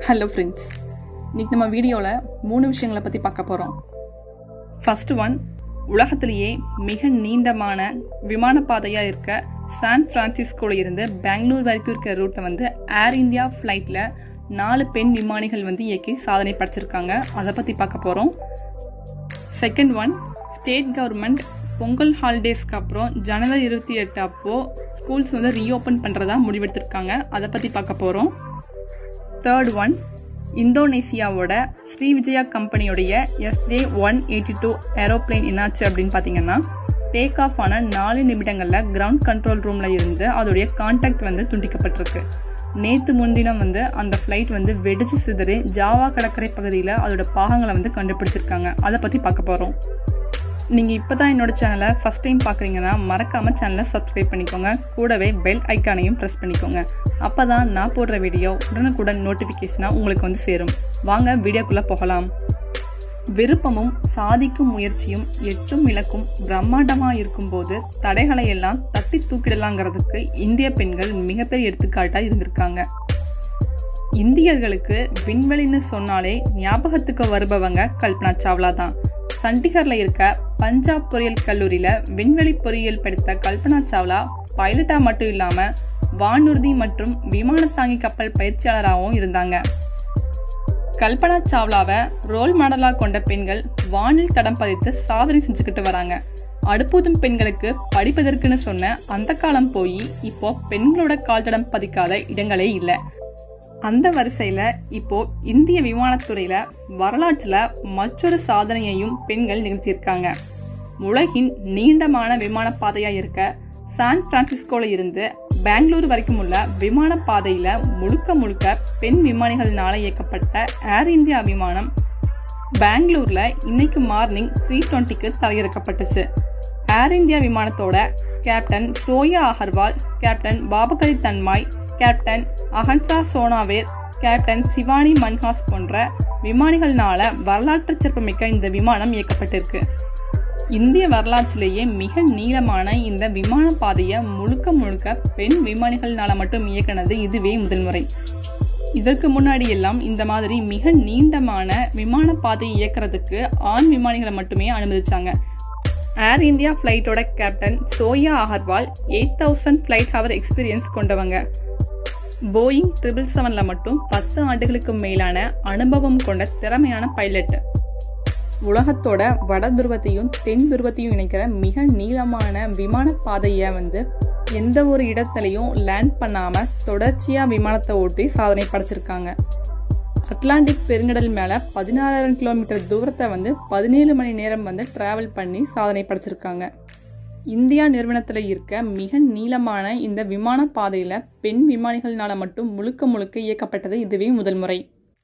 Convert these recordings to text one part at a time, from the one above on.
hello friends இன்னைக்கு நம்ம வீடியோவில் மூணு விஷயங்களை பற்றி பார்க்க போகிறோம் ஃபர்ஸ்ட் ஒன் உலகத்திலேயே மிக நீண்டமான விமான பாதையாக இருக்க சான் பிரான்சிஸ்கோல இருந்து பெங்களூர் வரைக்கும் இருக்க ரூட்டை வந்து ஏர் இந்தியா ஃப்ளைட்டில் நாலு பெண் விமானிகள் வந்து இயக்கி சாதனை படைச்சிருக்காங்க அதை பற்றி பார்க்க போகிறோம் second one state government Pongal ஹாலிடேஸ்க்கு அப்புறம் ஜனவரி இருபத்தி எட்டு அப்போது ஸ்கூல்ஸ் வந்து ரீஓப்பன் பண்ணுறதா முடிவெடுத்திருக்காங்க அதை பற்றி பார்க்க போகிறோம் தேர்ட் ஒன் இந்தோனேசியாவோட ஸ்ரீவிஜயா கம்பெனியோடைய SJ one eighty two aeroplane என்னாச்சு அப்படின்னு பார்த்தீங்கன்னா டேக் ஆஃப் ஆன நாலு நிமிடங்களில் கிரவுண்ட் கண்ட்ரோல் ரூமில் இருந்து அதோடைய கான்டாக்ட் வந்து துண்டிக்கப்பட்டிருக்கு நேற்று முன்தினம் வந்து அந்த ஃப்ளைட் வந்து வெடிச்சு சிதறி ஜாவா கடற்கரை பகுதியில் அதோட பாகங்களை வந்து கண்டுபிடிச்சிருக்காங்க அதை பற்றி பார்க்க போகிறோம் நீங்கள் இப்போ தான் என்னோட சேனலை ஃபஸ்ட் டைம் பார்க்குறீங்கன்னா மறக்காமல் சேனலை சப்ஸ்கிரைப் பண்ணிக்கோங்க கூடவே பெல் ஐக்கானையும் ப்ரெஸ் பண்ணிக்கோங்க அப்போ தான் நான் போடுற வீடியோ உடனுக்குடன் நோட்டிஃபிகேஷனாக உங்களுக்கு வந்து சேரும் வாங்க வீடியோக்குள்ளே போகலாம் விருப்பமும் சாதிக்கும் முயற்சியும் எட்டும் இலக்கும் பிரம்மாண்டமாக இருக்கும்போது தடைகளை எல்லாம் தட்டி தூக்கிடலாங்கிறதுக்கு இந்திய பெண்கள் மிகப்பெரிய எடுத்துக்காட்டாக இருந்திருக்காங்க இந்தியர்களுக்கு விண்வெளின்னு சொன்னாலே ஞாபகத்துக்கு வருபவங்க கல்பனா சாவ்லா தான் சண்டிகரில் இருக்க பஞ்சாப் பொறியியல் கல்லூரியில் விண்வெளி பொறியியல் படித்த கல்பனா சாவ்லா பைலட்டாக மட்டும் இல்லாமல் வானூர்தி மற்றும் விமானத்தாங்கி கப்பல் பயிற்சியாளராகவும் இருந்தாங்க கல்பனா சாவ்லாவை ரோல் மாடலாக கொண்ட பெண்கள் வானில் தடம் பதித்து சாதனை செஞ்சுக்கிட்டு வராங்க அடுப்பூதும் பெண்களுக்கு படிப்பதற்குன்னு சொன்ன அந்த காலம் போய் இப்போ பெண்களோட கால் தடம் பதிக்காத இடங்களே இல்லை அந்த வரிசையில் இப்போ இந்திய விமானத்துறையில வரலாற்றில் மற்றொரு சாதனையையும் பெண்கள் நிகழ்த்தியிருக்காங்க உலகின் நீண்டமான விமான பாதையா இருக்க சான் பிரான்சிஸ்கோல இருந்து பெங்களூர் வரைக்கும் உள்ள விமான பாதையில முழுக்க முழுக்க பெண் விமானிகள்னால இயக்கப்பட்ட ஏர் இந்தியா விமானம் பெங்களூர்ல இன்னைக்கு மார்னிங் த்ரீ டுவெண்ட்டிக்கு தரையிறக்கப்பட்டுச்சு ஏர் இந்தியா விமானத்தோட captain Zoya Agarwal captain Papagari Thanmai captain Akansha Sonaware captain Shivani Manhas போன்ற விமானிகள்னால வரலாற்று சிறப்புமிக்க இந்த விமானம் இயக்கப்பட்டிருக்கு இந்திய வரலாற்றிலேயே மிக நீளமான இந்த விமான பாதையை முழுக்க முழுக்க பெண் விமானிகள்னால மட்டும் இயக்கினது இதுவே முதல் முறை இதற்கு முன்னாடி எல்லாம் இந்த மாதிரி மிக நீண்டமான விமான பாதையை இயக்கிறதுக்கு ஆண் விமானிகளை மட்டுமே அனுமதிச்சாங்க ஏர் இந்தியா ஃப்ளைட்டோட captain Zoya Agarwal eight thousand flight hour experience கொண்டவங்க போயிங் ட்ரிபிள் செவனில் மட்டும் பத்து ஆண்டுகளுக்கு மேலான அனுபவம் கொண்ட திறமையான பைலட் உலகத்தோட வட துருவத்தையும் தென் துருவத்தையும் இணைக்கிற மிக நீளமான விமான பாதையை வந்து எந்த ஒரு இடத்துலையும் லேண்ட் பண்ணாமல் தொடர்ச்சியாக விமானத்தை ஓட்டி சாதனை படைச்சிருக்காங்க அட்லாண்டிக் பெருங்கடல் மேலே பதினாறாயிரம் கிலோமீட்டர் தூரத்தை வந்து பதினேழு மணி நேரம் வந்து ட்ராவல் பண்ணி சாதனை படைச்சிருக்காங்க இந்தியா நிறுவனத்தில் இருக்க மிக நீளமான இந்த விமான பாதையில் பெண் விமானிகள்னால மட்டும் முழுக்க முழுக்க இயக்கப்பட்டது இதுவே முதல் முறை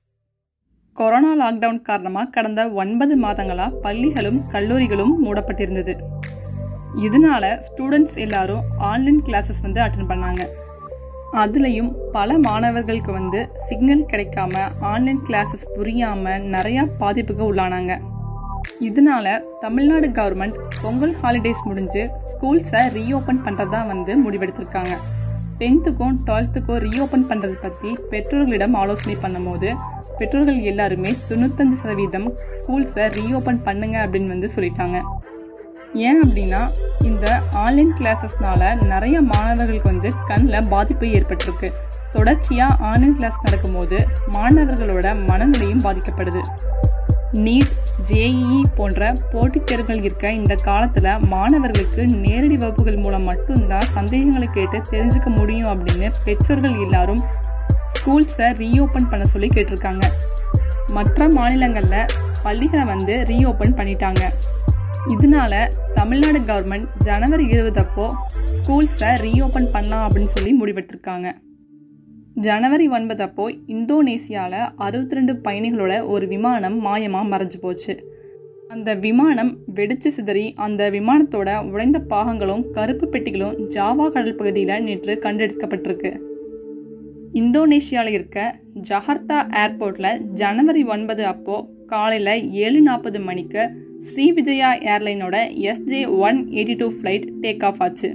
கொரோனா லாக்டவுன் காரணமாக கடந்த ஒன்பது மாதங்களாக பள்ளிகளும் கல்லூரிகளும் மூடப்பட்டிருந்தது இதனால ஸ்டூடெண்ட்ஸ் எல்லாரும் ஆன்லைன் கிளாஸஸ் வந்து அட்டன் பண்ணாங்க அதுலேயும் பல மாணவர்களுக்கு வந்து சிக்னல் கிடைக்காம ஆன்லைன் கிளாஸஸ் புரியாமல் நிறையா பாதிப்புக்கு உள்ளானாங்க இதனால தமிழ்நாடு கவர்மெண்ட் பொங்கல் ஹாலிடேஸ் முடிஞ்சு ஸ்கூல்ஸை ரீஓப்பன் பண்ணுறதா வந்து முடிவெடுத்திருக்காங்க டென்த்துக்கும் டுவெல்த்துக்கும் ரீஓப்பன் பண்ணுறது பற்றி பெற்றோர்களிடம் ஆலோசனை பண்ணும்போது பெற்றோர்கள் எல்லாருமே தொண்ணூத்தஞ்சு சதவீதம் ஸ்கூல்ஸை ரீஓப்பன் பண்ணுங்க அப்படின்னு வந்து சொல்லிட்டாங்க ஏன் அப்படின்னா இந்த ஆன்லைன் கிளாஸஸ்னால நிறைய மாணவர்களுக்கு வந்து கண்ணில் பாதிப்பு ஏற்பட்டிருக்கு தொடர்ச்சியாக ஆன்லைன் கிளாஸ் நடக்கும்போது மாணவர்களோட மனநிலையும் பாதிக்கப்படுது நீட் ஜேஇஇ போன்ற போட்டித் தேர்வுகள் இருக்க இந்த காலத்தில் மாணவர்களுக்கு நேரடி வகுப்புகள் மூலம் மட்டும்தான் சந்தேகங்களை கேட்டு தெரிஞ்சுக்க முடியும் அப்படின்னு பெற்றோர்கள் எல்லாரும் ஸ்கூல்ஸை ரீஓப்பன் பண்ண சொல்லி கேட்டிருக்காங்க மற்ற மாநிலங்களில் பள்ளிகளை வந்து ரீஓப்பன் பண்ணிட்டாங்க இதனால தமிழ்நாடு கவர்மெண்ட் ஜனவரி இருபதப்போ ஸ்கூல்ஸை ரீஓப்பன் பண்ணலாம் அப்படின்னு சொல்லி முடிவெடுத்திருக்காங்க ஜனவரி ஒன்பது அப்போ இந்தோனேசியாவில் அறுபத்தி ரெண்டு பயணிகளோட ஒரு விமானம் மாயமாக மறைஞ்சு போச்சு அந்த விமானம் வெடிச்சு சிதறி அந்த விமானத்தோட உடைந்த பாகங்களும் கருப்பு பெட்டிகளும் ஜாவா கடல் பகுதியில் நேற்று கண்டெடுக்கப்பட்டிருக்கு இந்தோனேஷியாவில் இருக்க ஜஹர்த்தா ஏர்போர்ட்டில் ஜனவரி ஒன்பது அப்போது காலையில் ஏழு நாற்பது மணிக்கு ஸ்ரீவிஜயா ஏர்லைனோட SJ one eighty two flight take off ஆச்சு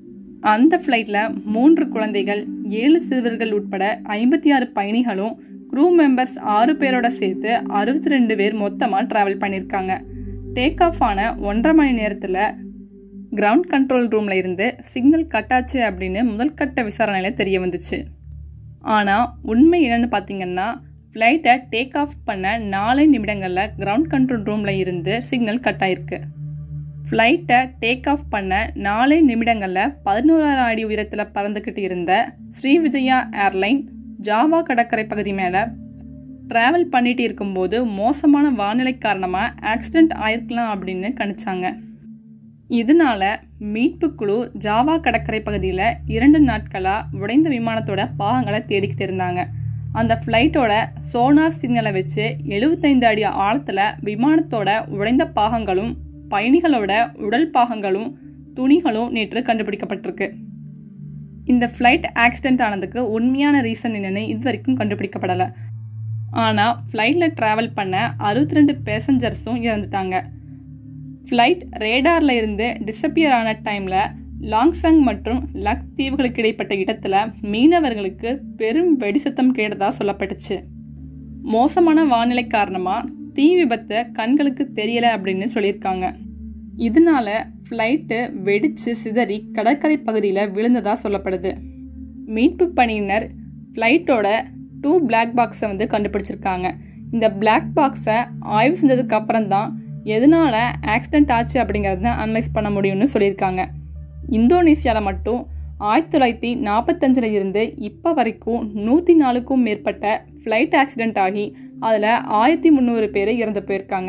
அந்த ஃப்ளைட்டில் மூன்று குழந்தைகள் ஏழு சிறுவர்கள் உட்பட ஐம்பத்தி ஆறு பயணிகளும் க்ரூ மெம்பர்ஸ் ஆறு பேரோட சேர்த்து அறுபத்தி ரெண்டு பேர் மொத்தமாக ட்ராவல் பண்ணியிருக்காங்க டேக் ஆஃப் ஆன ஒன்றரை மணி நேரத்தில் கிரவுண்ட் கண்ட்ரோல் ரூமில் இருந்து சிக்னல் கட்டாச்சு அப்படின்னு முதல் கட்ட விசாரணையில் தெரிய வந்துச்சு ஆனால் உண்மை என்னன்னு பார்த்தீங்கன்னா ஃப்ளைட்டை டேக் ஆஃப் பண்ண நாலு நிமிடங்களில் கிரவுண்ட் கண்ட்ரோல் ரூமில் இருந்து சிக்னல் கட் ஆயிருக்கு ஃப்ளைட்டை டேக் ஆஃப் பண்ண நாலே நிமிடங்களில் பதினோராயிரம் அடி உயரத்தில் பறந்துக்கிட்டு இருந்த ஸ்ரீவிஜயா ஏர்லைன் ஜாவா கடற்கரை பகுதி மேலே ட்ராவல் பண்ணிட்டு இருக்கும்போது மோசமான வானிலை காரணமாக ஆக்சிடெண்ட் ஆயிருக்கலாம் அப்படின்னு கணிச்சாங்க இதனால மீட்பு குழு ஜாவா கடற்கரை பகுதியில் இரண்டு நாட்களாக உடைந்த விமானத்தோட பாகங்களை தேடிக்கிட்டு இருந்தாங்க அந்த ஃப்ளைட்டோட சோனார் சிக்னலை வச்சு எழுபத்தைந்து அடி ஆழத்தில் விமானத்தோட உடைந்த பாகங்களும் பயணிகளோட உடல் பாகங்களும் துணிகளும் நேற்று கண்டுபிடிக்கப்பட்டிருக்கு இந்த ஃப்ளைட் ஆக்சிடென்ட் ஆனதுக்கு உண்மையான ரீசன் என்னன்னு இது வரைக்கும் கண்டுபிடிக்கப்படலை ஆனால் ஃப்ளைட்டில் ட்ராவல் பண்ண அறுபத்தி ரெண்டு பேசஞ்சர்ஸும் இறந்துட்டாங்க ஃப்ளைட் ரேடாரில் இருந்து டிஸப்பியர் ஆன டைமில் லாங்சங் மற்றும் லக் தீவுகளுக்கு இடைப்பட்ட இடத்துல மீனவர்களுக்கு பெரும் வெடிசத்தம் கேட்டதா சொல்லப்பட்டுச்சு மோசமான வானிலை காரணமாக தீ விபத்து கண்களுக்கு தெரியல அப்படின்னு சொல்லியிருக்காங்க இதனால ஃப்ளைட்டு வெடிச்சு சிதறி கடற்கரை பகுதியில் விழுந்ததா சொல்லப்படுது மீட்பு பணியினர் ஃப்ளைட்டோட டூ பிளாக் பாக்ஸை வந்து கண்டுபிடிச்சிருக்காங்க இந்த பிளாக் பாக்ஸை ஆய்வு செஞ்சதுக்கு அப்புறம் தான் எதனால ஆக்சிடென்ட் ஆச்சு அப்படிங்கிறத அனலைஸ் பண்ண முடியும்னு சொல்லியிருக்காங்க இந்தோனேசியாவில் மட்டும் ஆயிரத்தி தொள்ளாயிரத்தி நாற்பத்தஞ்சில் இருந்து இப்போ வரைக்கும் நூற்றி நாலுக்கும் மேற்பட்ட ஃப்ளைட் ஆக்சிடென்ட் ஆகி அதில் ஆயிரத்தி முந்நூறு பேர் இறந்து போயிருக்காங்க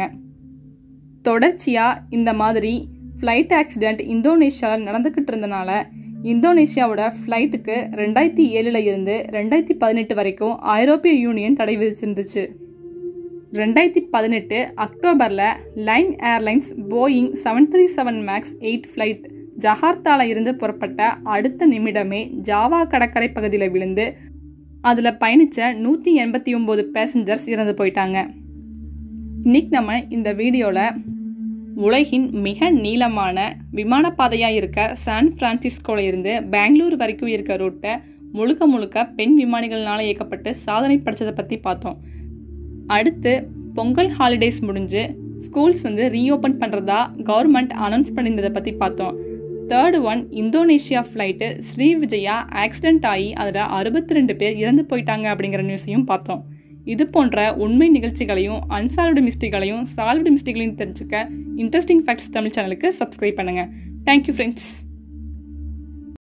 தொடர்ச்சியாக இந்த மாதிரி ஃப்ளைட் ஆக்சிடெண்ட் இந்தோனேஷியாவில் நடந்துக்கிட்டு இருந்தனால இந்தோனேஷியாவோட ஃப்ளைட்டுக்கு ரெண்டாயிரத்தி ஏழில் இருந்து ரெண்டாயிரத்தி பதினெட்டு வரைக்கும் ஐரோப்பிய யூனியன் தடை விதிச்சிருந்துச்சு ரெண்டாயிரத்தி பதினெட்டு அக்டோபரில் Lion airlines Boeing seven three seven max eight flight ஜகார்த்தால இருந்து புறப்பட்ட அடுத்த நிமிடமே ஜாவா கடற்கரை பகுதியில் விழுந்து அதில் பயணித்த நூற்றி எண்பத்தி ஒம்பது பேசஞ்சர்ஸ் இறந்து போயிட்டாங்க இன்னைக்கு நம்ம இந்த வீடியோவில் உலகின் மிக நீளமான விமானப்பாதையாக இருக்க சான் பிரான்சிஸ்கோல இருந்து பெங்களூர் வரைக்கும் இருக்க ரூட்டை முழுக்க முழுக்க பெண் விமானிகள்னால இயக்கப்பட்டு சாதனை படித்ததை பற்றி பார்த்தோம் அடுத்து பொங்கல் ஹாலிடேஸ் முடிஞ்சு ஸ்கூல்ஸ் வந்து ரீஓப்பன் பண்ணுறதா கவர்மெண்ட் அனௌன்ஸ் பண்ணியிருந்ததை பற்றி பார்த்தோம் third one Indonesia flight Sriwijaya accident ஆகி அதில் அறுபத்தி ரெண்டு பேர் இறந்து போயிட்டாங்க அப்படிங்கிற நியூஸையும் பார்த்தோம் இது போன்ற உண்மை நிகழ்ச்சிகளையும் அன்சால்வ்டு மிஸ்டேக்களையும் சால்வ்டு மிஸ்டேக்களையும் தெரிஞ்சுக்க இன்ட்ரெஸ்டிங் ஃபேக்ட்ஸ் தமிழ் சேனலுக்கு சப்ஸ்கிரைப் பண்ணுங்கள் தேங்க்யூ ஃப்ரெண்ட்ஸ்